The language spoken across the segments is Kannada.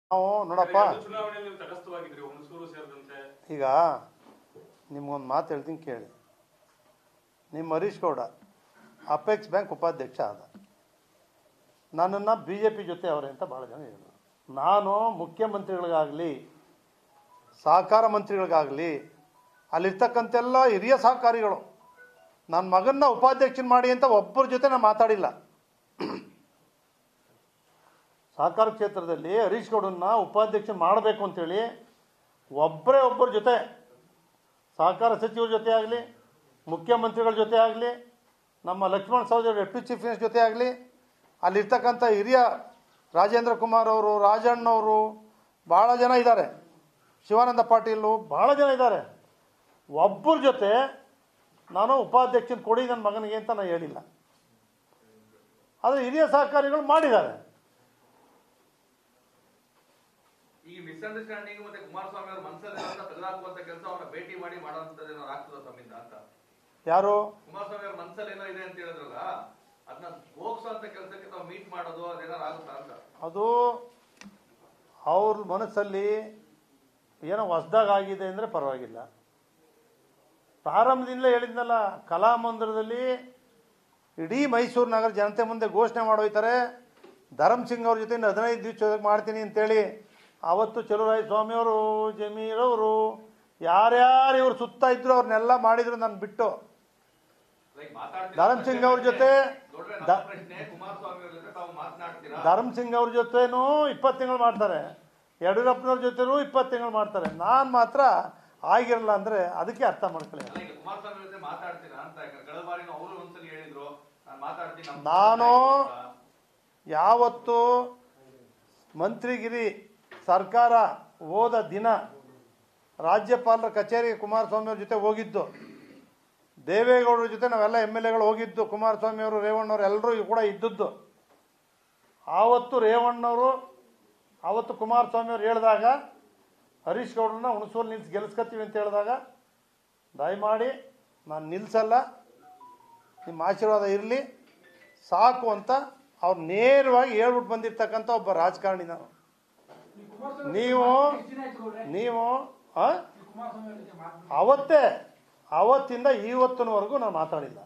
ನಾವು ನೋಡಪ್ಪ ಎರಡು ಚುನಾವಣೆಯಲ್ಲಿ ನೀವು ತಟಸ್ಥವಾಗಿದ್ರಿ ಹುಣಸೂರು ಸೇರಿದಂತೆ ಈಗ ನಿಮ್ಗೊಂದು ಮಾತು ಹೇಳ್ತೀನಿ ಕೇಳಿ ನಿಮ್ಮ ಹರೀಶ್ ಗೌಡ ಅಪೆಕ್ಸ್ ಬ್ಯಾಂಕ್ ಉಪಾಧ್ಯಕ್ಷ ಆದ ನನ್ನನ್ನು ಬಿ ಜೆ ಪಿ ಜೊತೆ ಅವರೇ ಅಂತ ಭಾಳ ಜನ ಹೇಳಿದ್ರು ನಾನು ಮುಖ್ಯಮಂತ್ರಿಗಳಿಗಾಗಲಿ ಸಹಕಾರ ಮಂತ್ರಿಗಳಿಗಾಗಲಿ ಅಲ್ಲಿರ್ತಕ್ಕಂತೆಲ್ಲ ಹಿರಿಯ ಸಹಕಾರಿಗಳು ನನ್ನ ಮಗನ್ನ ಉಪಾಧ್ಯಕ್ಷನ ಮಾಡಿ ಅಂತ ಒಬ್ಬರ ಜೊತೆ ನಾನು ಮಾತಾಡಿಲ್ಲ ಸಹಕಾರ ಕ್ಷೇತ್ರದಲ್ಲಿ ಹರೀಶ್ ಗೌಡನ್ನ ಉಪಾಧ್ಯಕ್ಷ ಮಾಡಬೇಕು ಅಂತೇಳಿ ಒಬ್ಬರೇ ಒಬ್ಬರ ಜೊತೆ ಸಹಕಾರ ಸಚಿವರ ಜೊತೆ ಆಗಲಿ ಮುಖ್ಯಮಂತ್ರಿಗಳ ಜೊತೆ ಆಗಲಿ ನಮ್ಮ ಲಕ್ಷ್ಮಣ ಸಹೋದರ ಡೆಪ್ಯೂಟಿ ಚೀಫ್ ಮಿನಿಸ್ಟರ್ ಜೊತೆ ಆಗಲಿ ಅಲ್ಲಿರ್ತಕ್ಕಂಥ ಹಿರಿಯ ರಾಜೇಂದ್ರ ಕುಮಾರ್ ಅವರು ರಾಜಣ್ಣವರು ಭಾಳ ಜನ ಇದ್ದಾರೆ ಶಿವಾನಂದ ಪಾಟೀಲು ಭಾಳ ಜನ ಇದ್ದಾರೆ ಒಬ್ಬರ ಜೊತೆ ನಾನು ಉಪಾಧ್ಯಕ್ಷನ ಕೊಡಿ ನನ್ನ ಮಗನಿಗೆ ಅಂತ ನಾನು ಹೇಳಿಲ್ಲ ಆದರೆ ಹಿರಿಯ ಸಹಕಾರಿಗಳು ಮಾಡಿದ್ದಾರೆ ಈ ಮಿಸ್ಅಂಡರ್ಸ್ಟ್ಯಾಂಡಿಂಗ್ ಮತ್ತೆ ಕುಮಾರಸ್ವಾಮಿ ಅವ್ರ ಮನಸ್ಸಲ್ಲಿ ತೆಗೆದಾಕುವಂತ ಕೆಲಸ ಅವ್ರನ್ನ ಭೇಟಿ ಮಾಡಿ ಮಾಡೋಂಥದ್ದು ಏನಾದ್ರು ಆಗ್ತದ ತಮ್ಮಿಂದ ಅಂತ ಯಾರು ಕುಮಾರಸ್ವಾಮಿ ಅವ್ರ ಮನಸ್ಸಲ್ಲಿ ಏನೋ ಇದೆ ಅಂತ ಹೇಳಿದ್ರಲ್ಲ ಅದನ್ನ ಹೋಗ್ಸೋ ಅಂತ ಕೆಲಸಕ್ಕೆ ತಾವು ಮೀಟ್ ಮಾಡೋದು ಅದೇನಾರು ಆಗುತ್ತಾ ಅಂತ ಅದು ಅವ್ರ ಮನಸ್ಸಲ್ಲಿ ಏನೋ ಹೊಸ್ದಾಗ ಆಗಿದೆ ಅಂದರೆ ಪರವಾಗಿಲ್ಲ ಪ್ರಾರಂಭದಿಂದಲೇ ಹೇಳಿದ್ನಲ್ಲ ಕಲಾಮಂದಿರದಲ್ಲಿ ಇಡೀ ಮೈಸೂರು ನಗರ ಜನತೆ ಮುಂದೆ ಘೋಷಣೆ ಮಾಡೋಯ್ತಾರೆ ಧರಮ್ ಸಿಂಗ್ ಅವ್ರ ಜೊತೆ ಇನ್ನು ಹದಿನೈದು ದಿವಸ ಮಾಡ್ತೀನಿ ಅಂತೇಳಿ ಆವತ್ತು ಚಲುವರಾಯ ಸ್ವಾಮಿಯವರು ಜಮೀರವರು ಯಾರ್ಯಾರು ಇವ್ರು ಸುತ್ತ ಇದ್ರು ಅವ್ರನ್ನೆಲ್ಲ ಮಾಡಿದ್ರು ನಾನು ಬಿಟ್ಟು ಲೈಕ್ ಮಾತಾಡ್ತೀರಾ ಧರಮ್ ಸಿಂಗ್ ಅವ್ರ ಜೊತೆ ನೋಡ್ರೆ ದ- ನನ್ನ ಪ್ರಶ್ನೆ ಕುಮಾರಸ್ವಾಮಿ ಅವ್ರ ಜೊತೆ ತಾವು ಮಾತನಾಡ್ತೀರಾ ಧರ್ಮ್ ಸಿಂಗ್ ಅವ್ರ ಜೊತೆನೂ ಇಪ್ಪತ್ತು ತಿಂಗಳು ಮಾಡ್ತಾರೆ ಯಡಿಯೂರಪ್ಪನವ್ರ ಜೊತೆನೂ ಇಪ್ಪತ್ತು ತಿಂಗಳು ಮಾಡ್ತಾರೆ ನಾನು ಮಾತ್ರ ಆಗಿರಲ್ಲ ಅಂದರೆ ಅದಕ್ಕೆ ಅರ್ಥ ಮಾಡ್ಕೊಳ್ಳಿ ಅಲ್ಲ ಈಗ ಕುಮಾರಸ್ವಾಮಿ ಜೊತೆ ಮಾತಾಡ್ತೀರಾ ಅಂತ ಯಾಕಂದ್ರೆ ಕಳೆದ ಬಾರಿನೂ ಅವರು ಒಂದ್ಸಲಿ ಹೇಳಿದ್ರು ನಾನು ಮಾತಾಡ್ತೀನಿ ನಮ್ಮ ನಾನು ಅಂತ. ಯಾವತ್ತು ಮಂತ್ರಿಗಿರಿ ಸರ್ಕಾರ ಹೋದ ದಿನ ರಾಜ್ಯಪಾಲರ ಕಚೇರಿಗೆ ಕುಮಾರಸ್ವಾಮಿ ಅವ್ರ ಜೊತೆ ಹೋಗಿದ್ದು ದೇವೇಗೌಡರ ಜೊತೆ ನಾವೆಲ್ಲ ಎಮ್ ಎಲ್ ಎಗಳು ಹೋಗಿದ್ದು ಕುಮಾರಸ್ವಾಮಿ ಅವರು ರೇವಣ್ಣವ್ರು ಎಲ್ಲರೂ ಕೂಡ ಇದ್ದದ್ದು ಆವತ್ತು ರೇವಣ್ಣವರು ಆವತ್ತು ಕುಮಾರಸ್ವಾಮಿ ಅವ್ರು ಹೇಳಿದಾಗ ಹರೀಶ್ ಗೌಡ್ರನ್ನ ಹುಣಸೂರು ನಿಲ್ಸಿ ಗೆಲ್ಸ್ಕೊತೀವಿ ಅಂತ ಹೇಳಿದಾಗ ದಯಮಾಡಿ ನಾನು ನಿಲ್ಸಲ್ಲ ನಿಮ್ಮ ಆಶೀರ್ವಾದ ಇರಲಿ ಸಾಕು ಅಂತ ಅವ್ರು ನೇರವಾಗಿ ಹೇಳ್ಬಿಟ್ಟು ಬಂದಿರ್ತಕ್ಕಂಥ ಒಬ್ಬ ರಾಜಕಾರಣಿ ನಾನು ನೀವು ನೀವು ಆ? ಅವತ್ತೇ ಅವತ್ತಿಂದ ಇವತ್ತಿನವರೆಗೂ ನಾನು ಮಾತಾಡಿಲ್ಲ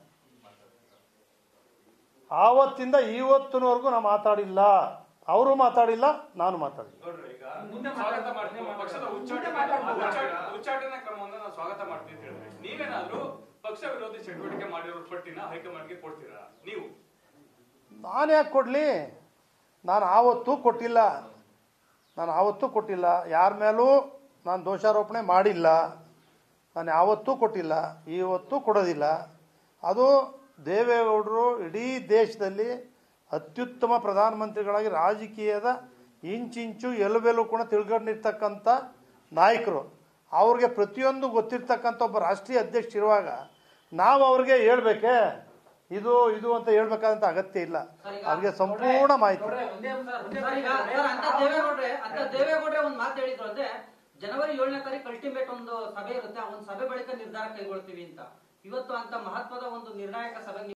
ಆವತ್ತಿಂದ ಇವತ್ತಿನವರೆಗೂ ನಾನು ಮಾತಾಡಿಲ್ಲ ಅವರು ಮಾತಾಡಿಲ್ಲ ನಾನು ಮಾತಾಡಿಲ್ಲ ನೋಡ್ರಿ ಈಗ ಸ್ವಾಗತ ಮಾಡ್ತೀವಿ ಪಕ್ಷದ ಉಚ್ಚಾಟನೆ ಉಚ್ಚಾಟ- ಉಚ್ಚಾಟನೆ ಕ್ರಮವನ್ನ ನಾವು ಸ್ವಾಗತ ಮಾಡ್ತೀವಿ ಅಂತ ಹೇಳಿದ್ರೆ ನೀವೇನಾದ್ರೂ ಪಕ್ಷ ವಿರೋಧಿ ಚಟುವಟಿಕೆ ಮಾಡಿರೋ ಪಟ್ಟಿನ ಹೈಕಮಾಂಡ್ಗೆ ಕೊಡ್ತೀರಾ ನೀವು ನಾನು ಯಾಕೆ ಕೊಡಲಿ ನಾನು ಆವತ್ತೂ ಕೊಟ್ಟಿಲ್ಲ ನಾನು ಆವತ್ತೂ ಕೊಟ್ಟಿಲ್ಲ ಯಾರ ಮೇಲೂ ನಾನು ದೋಷಾರೋಪಣೆ ಮಾಡಿಲ್ಲ ನಾನು ಯಾವತ್ತೂ ಕೊಟ್ಟಿಲ್ಲ ಇವತ್ತೂ ಕೊಡೋದಿಲ್ಲ ಅದು ದೇವೇಗೌಡರು ಇಡೀ ದೇಶದಲ್ಲಿ ಅತ್ಯುತ್ತಮ ಪ್ರಧಾನಮಂತ್ರಿಗಳಾಗಿ ರಾಜಕೀಯದ ಇಂಚಿಂಚು ಎಲುಬೆಲು ಕೂಡ ತಿಳ್ಕೊಂಡಿರ್ತಕ್ಕಂಥ ನಾಯಕರು ಅವ್ರಿಗೆ ಪ್ರತಿಯೊಂದು ಗೊತ್ತಿರ್ತಕ್ಕಂಥ ಒಬ್ಬ ರಾಷ್ಟ್ರೀಯ ಅಧ್ಯಕ್ಷ ಇರುವಾಗ ನಾವು ಅವ್ರಿಗೆ ಹೇಳ್ಬೇಕೇ ಇದು ಇದು ಅಂತ ಹೇಳ್ಬೇಕಾದಂಥ ಅಗತ್ಯ ಇಲ್ಲ ಅವ್ರಿಗೆ ಸಂಪೂರ್ಣ ಮಾಹಿತಿ ನೋಡ್ರೆ, ಒಂದೇ ಸರ್, ಒಂದೇ ಸರ್, ಈಗ ಮಾತು ಸರ್, ಅಂತ ದೇವೇಗೌಡ್ರೆ ಅಂತ ದೇವೇಗೌಡ್ರೆ ಒಂದ್ ಮಾತು ಹೇಳಿದ್ರು ಅಂದ್ರೆ ಜನವರಿ ಏಳನೇ ತಾರೀಕು ಅಲ್ಟಿಮೇಟ್ ಒಂದು ಸಭೆ ಇರುತ್ತೆ ಆ ಒಂದು ಸಭೆ ಬಳಿಕ ನಿರ್ಧಾರ ಕೈಗೊಳ್ತೀವಿ ಅಂತ ಇವತ್ತು ಅಂತ ಮಹತ್ವದ ಒಂದು ನಿರ್ಣಾಯಕ ಸಭೆ